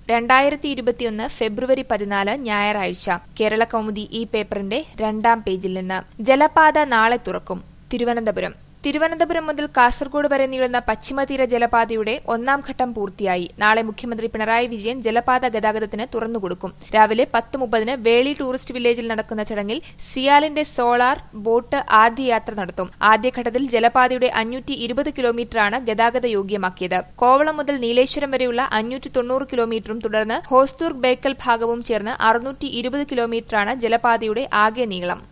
രണ്ടായിരത്തി ഇരുപത്തിയൊന്ന് ഫെബ്രുവരി പതിനാല് ഞായറാഴ്ച കേരള കൗമുദി ഈ പേപ്പറിന്റെ രണ്ടാം പേജിൽ നിന്ന് ജലപാത നാളെ തുറക്കും തിരുവനന്തപുരം തിരുവനന്തപുരം മുതൽ കാസർഗോഡ് വരെ നീളുന്ന പശ്ചിമതീര ജലപാതയുടെ ഒന്നാം ഘട്ടം പൂർത്തിയായി നാളെ മുഖ്യമന്ത്രി പിണറായി വിജയൻ ജലപാത ഗതാഗതത്തിന് തുറന്നുകൊടുക്കും രാവിലെ പത്ത് മുപ്പതിന് വേളി ടൂറിസ്റ്റ് വില്ലേജിൽ നടക്കുന്ന ചടങ്ങിൽ സിയാലിന്റെ സോളാർ ബോട്ട് ആദ്യ യാത്ര നടത്തും ആദ്യഘട്ടത്തിൽ ജലപാതയുടെ അഞ്ഞൂറ്റി ഇരുപത് കിലോമീറ്ററാണ് ഗതാഗത യോഗ്യമാക്കിയത് കോവളം മുതൽ നീലേശ്വരം വരെയുള്ള അഞ്ഞൂറ്റി തൊണ്ണൂറ് കിലോമീറ്ററും തുടർന്ന് ഹോസ്ദുർഗ് ബേക്കൽ ഭാഗവും ചേർന്ന് അറുന്നൂറ്റി ഇരുപത് കിലോമീറ്ററാണ് ജലപാതയുടെ ആകെ നീളം